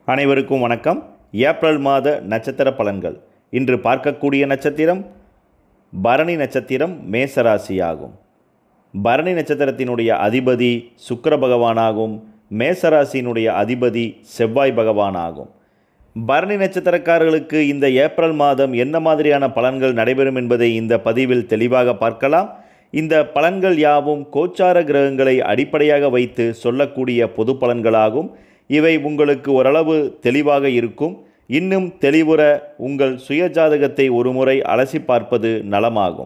அனைவருக்கும் வணக்கம் ஏப்ரல் மாத நட்சத்திர பலன்கள் இன்று பார்க்கக்கூடிய நட்சத்திரம் பரணி நட்சத்திரம் மேசராசியாகும் பரணி நட்சத்திரத்தினுடைய அதிபதி சுக்கிர பகவானாகும் மேசராசியினுடைய அதிபதி செவ்வாய் பகவானாகும் பரணி நட்சத்திரக்காரர்களுக்கு இந்த ஏப்ரல் மாதம் என்ன மாதிரியான பலன்கள் நடைபெறும் என்பதை இந்த பதிவில் தெளிவாக பார்க்கலாம் இந்த பலன்கள் யாவும் கோச்சார கிரகங்களை அடிப்படையாக வைத்து சொல்லக்கூடிய பொது பலன்களாகும் இவை உங்களுக்கு ஓரளவு தெளிவாக இருக்கும் இன்னும் தெளிவுற உங்கள் சுயஜாதகத்தை ஒருமுறை அலசி பார்ப்பது நலமாகும்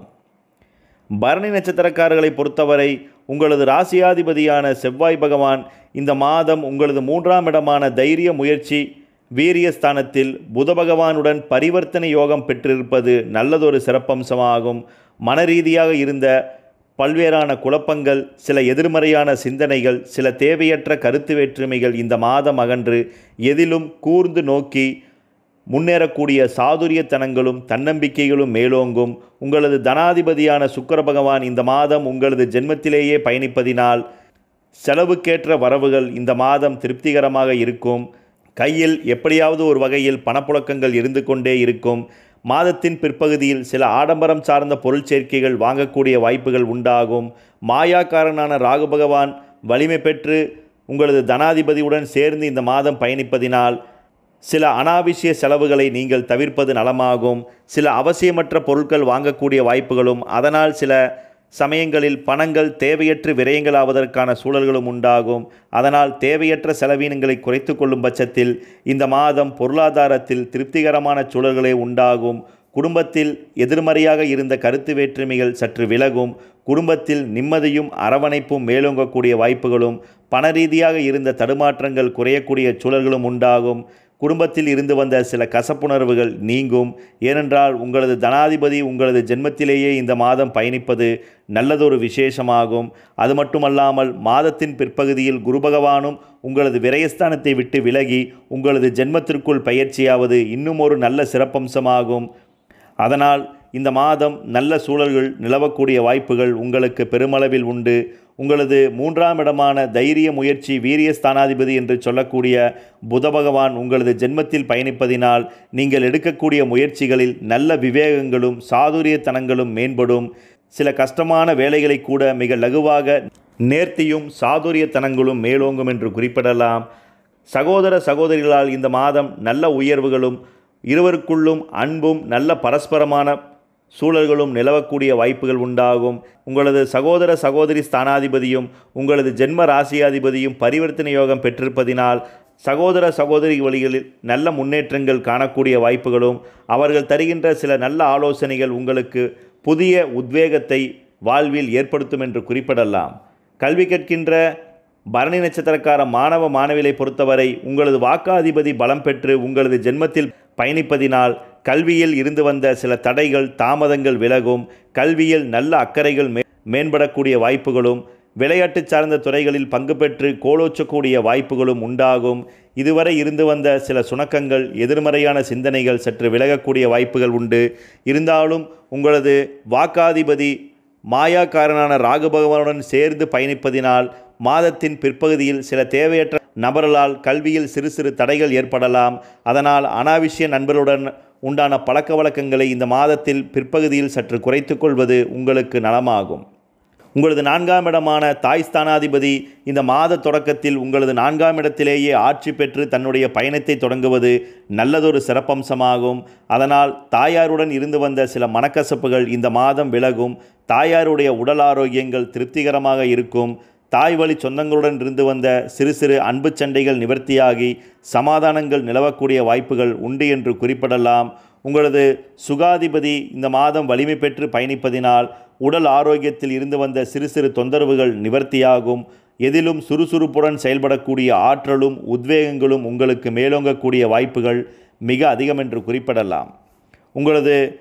பரணி நட்சத்திரக்காரர்களை பொறுத்தவரை உங்களது ராசியாதிபதியான செவ்வாய் பகவான் இந்த மாதம் உங்களது மூன்றாம் இடமான தைரிய முயற்சி வீரியஸ்தானத்தில் புத பகவானுடன் பரிவர்த்தனை யோகம் பெற்றிருப்பது நல்லதொரு சிறப்பம்சமாகும் மனரீதியாக இருந்த பல்வேறான குழப்பங்கள் சில எதிர்மறையான சிந்தனைகள் சில தேவையற்ற கருத்து வேற்றுமைகள் இந்த மாதம் அகன்று எதிலும் கூர்ந்து நோக்கி முன்னேறக்கூடிய சாதுரியத்தனங்களும் தன்னம்பிக்கைகளும் மேலோங்கும் உங்களது தனாதிபதியான சுக்கிர பகவான் இந்த மாதம் உங்களது ஜென்மத்திலேயே பயணிப்பதினால் செலவுக்கேற்ற வரவுகள் இந்த மாதம் திருப்திகரமாக இருக்கும் கையில் எப்படியாவது ஒரு வகையில் பணப்புழக்கங்கள் இருந்து கொண்டே இருக்கும் மாதத்தின் பிற்பகுதியில் சில ஆடம்பரம் சார்ந்த பொருள் சேர்க்கைகள் வாங்கக்கூடிய வாய்ப்புகள் உண்டாகும் மாயாக்காரனான ராகு பகவான் வலிமை பெற்று உங்களது தனாதிபதியுடன் சேர்ந்து இந்த மாதம் பயணிப்பதினால் சில அனாவசிய செலவுகளை நீங்கள் தவிர்ப்பது நலமாகும் சில அவசியமற்ற பொருட்கள் வாங்கக்கூடிய வாய்ப்புகளும் அதனால் சில சமயங்களில் பணங்கள் தேவையற்ற விரயங்களாவதற்கான சூழல்களும் உண்டாகும் அதனால் தேவையற்ற செலவீனங்களை குறைத்து கொள்ளும் பட்சத்தில் இந்த மாதம் பொருளாதாரத்தில் திருப்திகரமான சூழல்களே உண்டாகும் குடும்பத்தில் எதிர்மறையாக இருந்த கருத்து வேற்றுமைகள் சற்று விலகும் குடும்பத்தில் நிம்மதியும் அரவணைப்பும் மேலோங்கக்கூடிய வாய்ப்புகளும் பணரீதியாக இருந்த தடுமாற்றங்கள் குறையக்கூடிய சூழல்களும் உண்டாகும் குடும்பத்தில் இருந்து வந்த சில கசப்புணர்வுகள் நீங்கும் ஏனென்றால் உங்களது தனாதிபதி உங்களது ஜென்மத்திலேயே இந்த மாதம் பயணிப்பது நல்லதொரு விசேஷமாகும் அது மட்டுமல்லாமல் மாதத்தின் பிற்பகுதியில் குரு பகவானும் உங்களது விரயஸ்தானத்தை விட்டு விலகி உங்களது ஜென்மத்திற்குள் பயிற்சியாவது இன்னும் ஒரு நல்ல சிறப்பம்சமாகும் அதனால் இந்த மாதம் நல்ல சூழல்கள் நிலவக்கூடிய வாய்ப்புகள் உங்களுக்கு பெருமளவில் உண்டு உங்களது மூன்றாம் இடமான தைரிய முயற்சி வீரிய ஸ்தானாதிபதி என்று சொல்லக்கூடிய புத பகவான் உங்களது ஜென்மத்தில் பயணிப்பதினால் நீங்கள் எடுக்கக்கூடிய முயற்சிகளில் நல்ல விவேகங்களும் சாதுரியத்தனங்களும் மேம்படும் சில கஷ்டமான வேலைகளை கூட மிக லகுவாக நேர்த்தியும் சாதுரியத்தனங்களும் மேலோங்கும் என்று குறிப்பிடலாம் சகோதர சகோதரிகளால் இந்த மாதம் நல்ல உயர்வுகளும் இருவருக்குள்ளும் அன்பும் நல்ல பரஸ்பரமான சூழல்களும் நிலவக்கூடிய வாய்ப்புகள் உண்டாகும் உங்களது சகோதர சகோதரி ஸ்தானாதிபதியும் உங்களது ஜென்ம ராசியாதிபதியும் பரிவர்த்தனை யோகம் பெற்றிருப்பதினால் சகோதர சகோதரி வழிகளில் நல்ல முன்னேற்றங்கள் காணக்கூடிய வாய்ப்புகளும் அவர்கள் தருகின்ற சில நல்ல ஆலோசனைகள் உங்களுக்கு புதிய உத்வேகத்தை வாழ்வில் ஏற்படுத்தும் என்று குறிப்பிடலாம் கல்வி கற்கின்ற பரணி நட்சத்திரக்கார மாணவ மாணவிகளை பொறுத்தவரை உங்களது வாக்காதிபதி பலம் பெற்று உங்களது ஜென்மத்தில் பயணிப்பதினால் கல்வியில் இருந்து வந்த சில தடைகள் தாமதங்கள் விலகும் கல்வியில் நல்ல அக்கறைகள் மே மேம்படக்கூடிய வாய்ப்புகளும் விளையாட்டு சார்ந்த துறைகளில் பங்கு பெற்று கோலோச்சக்கூடிய வாய்ப்புகளும் உண்டாகும் இதுவரை இருந்து வந்த சில சுணக்கங்கள் எதிர்மறையான சிந்தனைகள் சற்று விலகக்கூடிய வாய்ப்புகள் உண்டு இருந்தாலும் உங்களது வாக்காதிபதி மாயாக்காரனான ராகு பகவானுடன் சேர்ந்து பயணிப்பதினால் மாதத்தின் பிற்பகுதியில் சில தேவையற்ற நபர்களால் கல்வியில் சிறு சிறு தடைகள் ஏற்படலாம் அதனால் அனாவசிய நண்பர்களுடன் உண்டான பழக்க வழக்கங்களை இந்த மாதத்தில் பிற்பகுதியில் சற்று குறைத்து கொள்வது உங்களுக்கு நலமாகும் உங்களது நான்காம் இடமான தாய் ஸ்தானாதிபதி இந்த மாத தொடக்கத்தில் உங்களது நான்காம் இடத்திலேயே ஆட்சி பெற்று தன்னுடைய பயணத்தை தொடங்குவது நல்லதொரு சிறப்பம்சமாகும் அதனால் தாயாருடன் இருந்து வந்த சில மனக்கசப்புகள் இந்த மாதம் விலகும் தாயாருடைய உடல் ஆரோக்கியங்கள் திருப்திகரமாக இருக்கும் தாய் வழி சொந்தங்களுடன் இருந்து வந்த சிறு சிறு அன்பு சண்டைகள் நிவர்த்தியாகி சமாதானங்கள் நிலவக்கூடிய வாய்ப்புகள் உண்டு என்று குறிப்பிடலாம் உங்களது சுகாதிபதி இந்த மாதம் வலிமை பெற்று பயணிப்பதினால் உடல் ஆரோக்கியத்தில் இருந்து வந்த சிறு சிறு தொந்தரவுகள் நிவர்த்தியாகும் எதிலும் சுறுசுறுப்புடன் செயல்படக்கூடிய ஆற்றலும் உத்வேகங்களும் உங்களுக்கு மேலோங்கக்கூடிய வாய்ப்புகள் மிக அதிகம் என்று குறிப்பிடலாம் உங்களது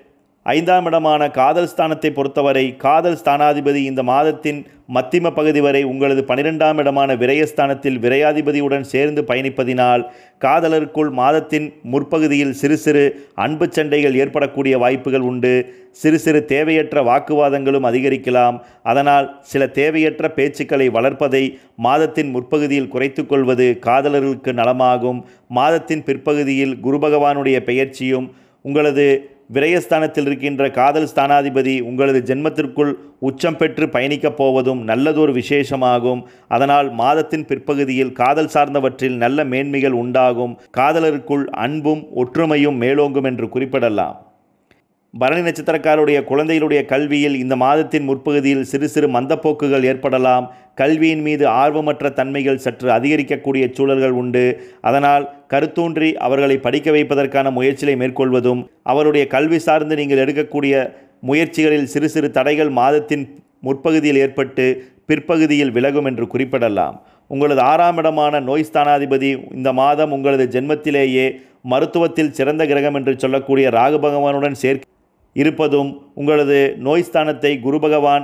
ஐந்தாம் இடமான காதல் ஸ்தானத்தை பொறுத்தவரை காதல் ஸ்தானாதிபதி இந்த மாதத்தின் மத்திம பகுதி வரை உங்களது பனிரெண்டாம் இடமான விரயஸ்தானத்தில் விரையாதிபதியுடன் சேர்ந்து பயணிப்பதினால் காதலருக்குள் மாதத்தின் முற்பகுதியில் சிறு சிறு அன்பு சண்டைகள் ஏற்படக்கூடிய வாய்ப்புகள் உண்டு சிறு சிறு தேவையற்ற வாக்குவாதங்களும் அதிகரிக்கலாம் அதனால் சில தேவையற்ற பேச்சுக்களை வளர்ப்பதை மாதத்தின் முற்பகுதியில் குறைத்து கொள்வது காதலர்களுக்கு நலமாகும் மாதத்தின் பிற்பகுதியில் குரு பகவானுடைய பெயர்ச்சியும் உங்களது விரயஸ்தானத்தில் இருக்கின்ற காதல் ஸ்தானாதிபதி உங்களது ஜென்மத்திற்குள் உச்சம் பெற்று பயணிக்கப் போவதும் நல்லதொரு விசேஷமாகும் அதனால் மாதத்தின் பிற்பகுதியில் காதல் சார்ந்தவற்றில் நல்ல மேன்மைகள் உண்டாகும் காதலருக்குள் அன்பும் ஒற்றுமையும் மேலோங்கும் என்று குறிப்பிடலாம் பரணி நட்சத்திரக்காருடைய குழந்தைகளுடைய கல்வியில் இந்த மாதத்தின் முற்பகுதியில் சிறு சிறு மந்தப்போக்குகள் ஏற்படலாம் கல்வியின் மீது ஆர்வமற்ற தன்மைகள் சற்று அதிகரிக்கக்கூடிய சூழல்கள் உண்டு அதனால் கருத்தூன்றி அவர்களை படிக்க வைப்பதற்கான முயற்சிகளை மேற்கொள்வதும் அவருடைய கல்வி சார்ந்து நீங்கள் எடுக்கக்கூடிய முயற்சிகளில் சிறு சிறு தடைகள் மாதத்தின் முற்பகுதியில் ஏற்பட்டு பிற்பகுதியில் விலகும் என்று குறிப்பிடலாம் உங்களது ஆறாம் இடமான நோய் ஸ்தானாதிபதி இந்த மாதம் உங்களது ஜென்மத்திலேயே மருத்துவத்தில் சிறந்த கிரகம் என்று சொல்லக்கூடிய ராகு பகவானுடன் சேர்க்க இருப்பதும் உங்களது நோய் ஸ்தானத்தை குரு பகவான்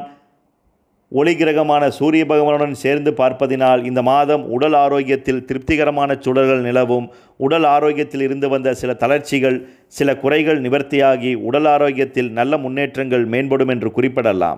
ஒளி கிரகமான சூரிய பகவானுடன் சேர்ந்து பார்ப்பதினால் இந்த மாதம் உடல் ஆரோக்கியத்தில் திருப்திகரமான சூழல்கள் நிலவும் உடல் ஆரோக்கியத்தில் இருந்து வந்த சில தளர்ச்சிகள் சில குறைகள் நிவர்த்தியாகி உடல் ஆரோக்கியத்தில் நல்ல முன்னேற்றங்கள் மேம்படும் என்று குறிப்பிடலாம்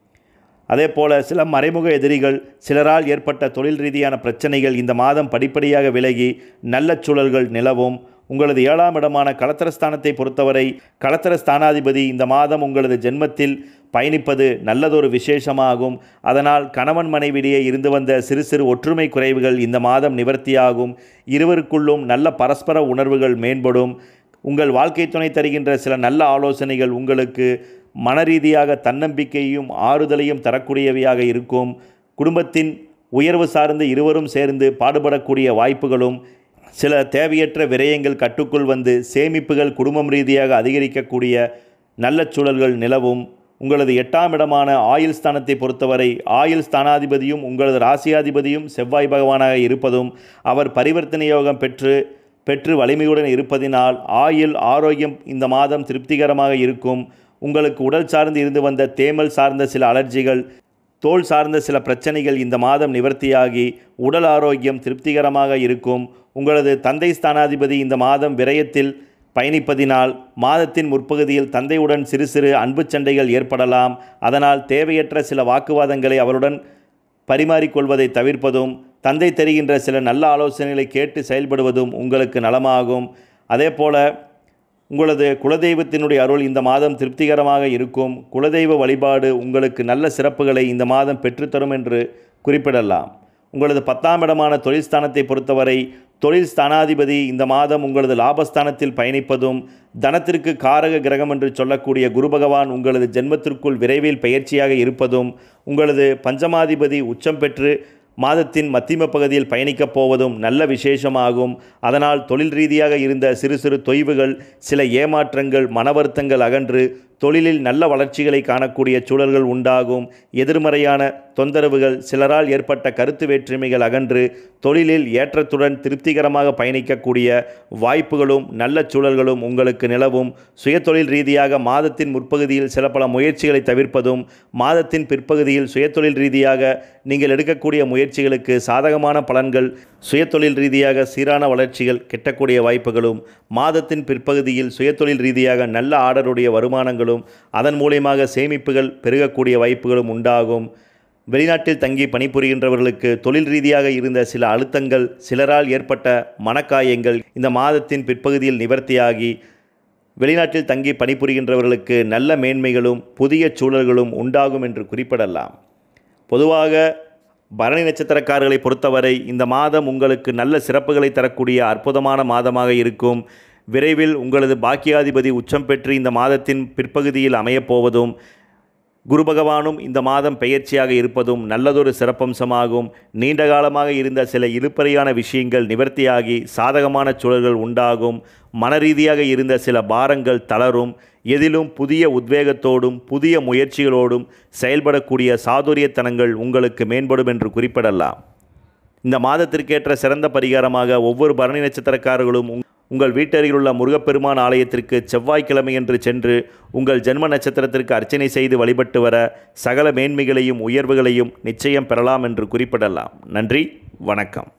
அதே போல சில மறைமுக எதிரிகள் சிலரால் ஏற்பட்ட தொழில் ரீதியான பிரச்சனைகள் இந்த மாதம் படிப்படியாக விலகி நல்ல சூழல்கள் நிலவும் உங்களது ஏழாம் இடமான களத்திரஸ்தானத்தை பொறுத்தவரை களத்திர ஸ்தானாதிபதி இந்த மாதம் உங்களது ஜென்மத்தில் பயணிப்பது நல்லதொரு விசேஷமாகும் அதனால் கணவன் மனைவிடையே இருந்து வந்த சிறு சிறு ஒற்றுமை குறைவுகள் இந்த மாதம் நிவர்த்தியாகும் இருவருக்குள்ளும் நல்ல பரஸ்பர உணர்வுகள் மேம்படும் உங்கள் வாழ்க்கை துணை தருகின்ற சில நல்ல ஆலோசனைகள் உங்களுக்கு மனரீதியாக தன்னம்பிக்கையும் ஆறுதலையும் தரக்கூடியவையாக இருக்கும் குடும்பத்தின் உயர்வு சார்ந்து இருவரும் சேர்ந்து பாடுபடக்கூடிய வாய்ப்புகளும் சில தேவையற்ற விரயங்கள் கட்டுக்குள் வந்து சேமிப்புகள் குடும்பம் ரீதியாக அதிகரிக்கக்கூடிய நல்ல சூழல்கள் நிலவும் உங்களது எட்டாம் இடமான ஆயுள் ஸ்தானத்தை பொறுத்தவரை ஆயுள் ஸ்தானாதிபதியும் உங்களது ராசியாதிபதியும் செவ்வாய் பகவானாக இருப்பதும் அவர் பரிவர்த்தனை யோகம் பெற்று பெற்று வலிமையுடன் இருப்பதினால் ஆயுள் ஆரோக்கியம் இந்த மாதம் திருப்திகரமாக இருக்கும் உங்களுக்கு உடல் சார்ந்து இருந்து வந்த தேமல் சார்ந்த சில அலர்ஜிகள் தோல் சார்ந்த சில பிரச்சனைகள் இந்த மாதம் நிவர்த்தியாகி உடல் ஆரோக்கியம் திருப்திகரமாக இருக்கும் உங்களது தந்தை ஸ்தானாதிபதி இந்த மாதம் விரயத்தில் பயணிப்பதினால் மாதத்தின் முற்பகுதியில் தந்தையுடன் சிறு சிறு அன்பு சண்டைகள் ஏற்படலாம் அதனால் தேவையற்ற சில வாக்குவாதங்களை அவருடன் பரிமாறிக்கொள்வதை தவிர்ப்பதும் தந்தை தருகின்ற சில நல்ல ஆலோசனைகளை கேட்டு செயல்படுவதும் உங்களுக்கு நலமாகும் அதே போல உங்களது குலதெய்வத்தினுடைய அருள் இந்த மாதம் திருப்திகரமாக இருக்கும் குலதெய்வ வழிபாடு உங்களுக்கு நல்ல சிறப்புகளை இந்த மாதம் பெற்றுத்தரும் என்று குறிப்பிடலாம் உங்களது பத்தாம் இடமான தொழில் ஸ்தானத்தை பொறுத்தவரை தொழில் ஸ்தானாதிபதி இந்த மாதம் உங்களது லாபஸ்தானத்தில் பயணிப்பதும் தனத்திற்கு காரக கிரகம் என்று சொல்லக்கூடிய குரு பகவான் உங்களது ஜென்மத்திற்குள் விரைவில் பயிற்சியாக இருப்பதும் உங்களது பஞ்சமாதிபதி உச்சம் பெற்று மாதத்தின் மத்திம பகுதியில் பயணிக்கப் போவதும் நல்ல விசேஷமாகும் அதனால் தொழில் ரீதியாக இருந்த சிறு சிறு தொய்வுகள் சில ஏமாற்றங்கள் மனவருத்தங்கள் அகன்று தொழிலில் நல்ல வளர்ச்சிகளை காணக்கூடிய சூழல்கள் உண்டாகும் எதிர்மறையான தொந்தரவுகள் சிலரால் ஏற்பட்ட கருத்து வேற்றுமைகள் அகன்று தொழிலில் ஏற்றத்துடன் திருப்திகரமாக பயணிக்கக்கூடிய வாய்ப்புகளும் நல்ல சூழல்களும் உங்களுக்கு நிலவும் சுயதொழில் ரீதியாக மாதத்தின் முற்பகுதியில் சில பல முயற்சிகளை தவிர்ப்பதும் மாதத்தின் பிற்பகுதியில் சுயதொழில் ரீதியாக நீங்கள் எடுக்கக்கூடிய முயற்சிகளுக்கு சாதகமான பலன்கள் சுயதொழில் ரீதியாக சீரான வளர்ச்சிகள் கிட்டக்கூடிய வாய்ப்புகளும் மாதத்தின் பிற்பகுதியில் சுயதொழில் ரீதியாக நல்ல ஆர்டருடைய வருமானங்களும் அதன் மூலியமாக சேமிப்புகள் பெருகக்கூடிய வாய்ப்புகளும் உண்டாகும் வெளிநாட்டில் தங்கி பணிபுரிகின்றவர்களுக்கு தொழில் ரீதியாக இருந்த சில அழுத்தங்கள் சிலரால் ஏற்பட்ட மனக்காயங்கள் இந்த மாதத்தின் பிற்பகுதியில் நிவர்த்தியாகி வெளிநாட்டில் தங்கி பணிபுரிகின்றவர்களுக்கு நல்ல மேன்மைகளும் புதிய சூழல்களும் உண்டாகும் என்று குறிப்பிடலாம் பொதுவாக பரணி நட்சத்திரக்காரர்களை பொறுத்தவரை இந்த மாதம் உங்களுக்கு நல்ல சிறப்புகளை தரக்கூடிய அற்புதமான மாதமாக இருக்கும் விரைவில் உங்களது பாக்கியாதிபதி உச்சம் பெற்று இந்த மாதத்தின் பிற்பகுதியில் அமையப்போவதும் குரு பகவானும் இந்த மாதம் பெயர்ச்சியாக இருப்பதும் நல்லதொரு சிறப்பம்சமாகும் நீண்ட காலமாக இருந்த சில இழுப்பறையான விஷயங்கள் நிவர்த்தியாகி சாதகமான சூழல்கள் உண்டாகும் மனரீதியாக இருந்த சில பாரங்கள் தளரும் எதிலும் புதிய உத்வேகத்தோடும் புதிய முயற்சிகளோடும் செயல்படக்கூடிய சாதுரியத்தனங்கள் உங்களுக்கு மேம்படும் என்று குறிப்பிடலாம் இந்த மாதத்திற்கேற்ற சிறந்த பரிகாரமாக ஒவ்வொரு பரணி நட்சத்திரக்காரர்களும் உங்- உங்கள் வீட்டருகிலுள்ள முருகப்பெருமான் ஆலயத்திற்கு செவ்வாய்க்கிழமையன்று சென்று உங்கள் ஜென்ம நட்சத்திரத்திற்கு அர்ச்சனை செய்து வழிபட்டு வர சகல மேன்மைகளையும் உயர்வுகளையும் நிச்சயம் பெறலாம் என்று குறிப்பிடலாம் நன்றி வணக்கம்